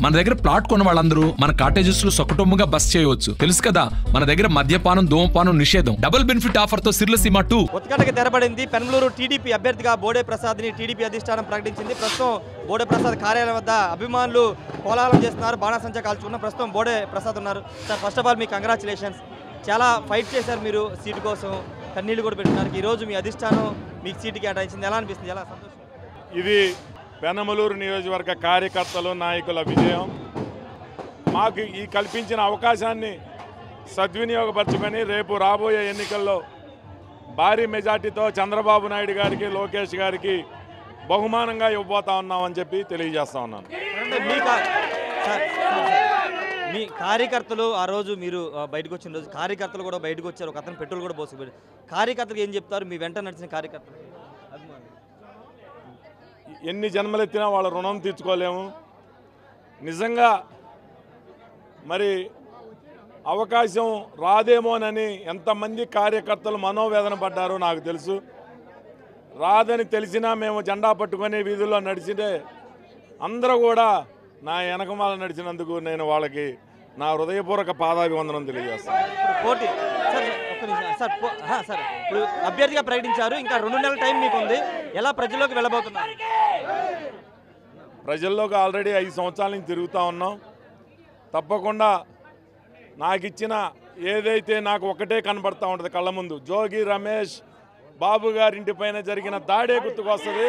మన దగ్గర ప్లాట్ కొన్న వాళ్ళందరూ మన కాటేజెస్ లో సొకటొమ్ముగా బస్ చేయవచ్చు తెలుసు కదా మన దగ్గర మద్యపానం ధూమపానం నిషేధం డబుల్ బెనిఫిట్ ఆఫర్ తో సిర్లసీమ టూ ఉత్కంఠకి తెరబడింది పెనమలూరు టీడీపీ అభ్యర్థిగా బోడే ప్రసాద్ని టీడీపీ అధిష్టానం ప్రకటించింది ప్రస్తుతం బోడే ప్రసాద్ కార్యాలయం వద్ద అభిమానులు కోలాహలం చేస్తున్నారు బాణాసంచా కాల్చుకున్న ప్రస్తుతం బోడే ప్రసాద్ ఉన్నారు సార్ ఫస్ట్ ఆఫ్ ఆల్ మీ కంగ్రాచులేషన్స్ చాలా ఫైట్ చేశారు మీరు సీటు కోసం కన్నీళ్లు కూడా పెట్టినారు ఈ రోజు మీ అధిష్టానం మీకు సీటు కేటాయించింది ఎలా అనిపిస్తుంది ఎలా సంతోషం ఇది పెనమలూరు నియోజకవర్గ కార్యకర్తలు నాయకుల విజయం మాకు ఈ కల్పించిన అవకాశాన్ని సద్వినియోగపరచుకొని రేపు రాబోయే ఎన్నికల్లో భారీ మెజార్టీతో చంద్రబాబు నాయుడు గారికి లోకేష్ గారికి బహుమానంగా ఇవ్వబోతా ఉన్నామని చెప్పి తెలియజేస్తా ఉన్నాను అంటే మీ కా- సార్, సార్, సార్. మీ కార్యకర్తలు ఆ రోజు మీరు ఆ, బయటకు వచ్చిన రోజు కార్యకర్తలు కూడా బయటకు వచ్చారు ఒక అతను పెట్రోల్ కూడా పోసుకుపోయారు కార్యకర్తలకు ఏం చెప్తారు మీ వెంట నడిచిన కార్యకర్తలు అభిమానులు. ఎన్ని జన్మలెత్తినా వాళ్ళ రుణం తీర్చుకోలేము నిజంగా మరి అవకాశం రాదేమోనని ఎంతమంది కార్యకర్తలు మనోవేదన పడ్డారో నాకు తెలుసు రాదని తెలిసినా మేము జెండా పట్టుకొని వీధుల్లో నడిచితే అందరూ కూడా నా వెనకమాల నడిచినందుకు నేను వాళ్ళకి నా హృదయపూర్వక పాదాభివందనం తెలియజేస్తాను ఇప్పుడు పోటీ సార్ సార్, ఒక్క నిమిషం సార్ పో- ఆహా, సార్ ఇప్పుడు అభ్యర్థిగా ప్రకటించారు ఇంకా రెండు నెలల టైం మీకు ఉంది ఎలా ప్రజల్లోకి వెళ్ళబోతున్నారు ప్రజల్లోకి ఆల్రెడీ ఐదు సంవత్సరాల నుంచి తిరుగుతూ ఉన్నాం తప్పకుండా నాకు ఇచ్చిన ఏదైతే నాకు ఒకటే కనబడతా ఉంటుంది కళ్ళ ముందు జోగి రమేష్ బాబు గారింటి పైన జరిగిన దాడే గుర్తుకొస్తుంది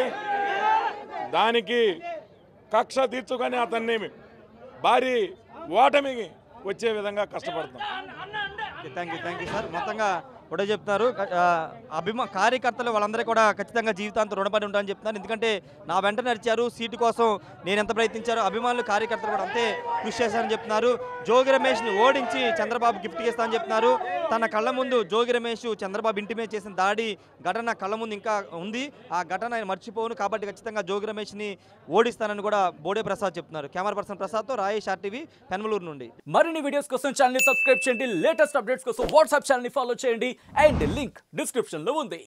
దానికి కక్ష తీర్చుకొని అతన్ని భారీ ఓటమికి వచ్చే విధంగా కష్టపడతాం thank you thank you sir మొత్తంగా కూడా చెప్తున్నారు ఆ, అభిమా కార్యకర్తలు వాళ్ళందరూ కూడా ఖచ్చితంగా జీవితాంతం రుణపడి ఉంటారని చెప్తున్నారు ఎందుకంటే నా వెంట నడిచారు సీటు కోసం నేను ఎంత ప్రయత్నించారో అభిమానులు కార్యకర్తలు కూడా అంతే కృషి చేశారని చెప్తున్నారు జోగి రమేష్ని ఓడించి చంద్రబాబు గిఫ్ట్ ఇస్తానని చెప్తున్నారు తన కళ్ళ ముందు జోగి రమేష్ చంద్రబాబు ఇంటి మీద చేసిన దాడి ఘటన కళ్ళ ముందు ఇంకా ఉంది ఆ ఘటన ఆయన మర్చిపోను కాబట్టి ఖచ్చితంగా జోగి రమేష్ని ఓడిస్తానని కూడా బోడే ప్రసాద్ చెప్తున్నారు కెమెరా పర్సన్ ప్రసాద్తో రాయేష్ ఆర్టీవీ పెనమలూరు నుండి మరిన్ని వీడియోస్ కోసం ఛానల్ ని సబ్స్క్రైబ్ చేయండి లేటెస్ట్ అప్డేట్స్ కోసం వాట్సాప్ ఛానల్ ని ఫాలో చేయండి అండ్ లింక్ డిస్క్రిప్షన్ లో ఉంది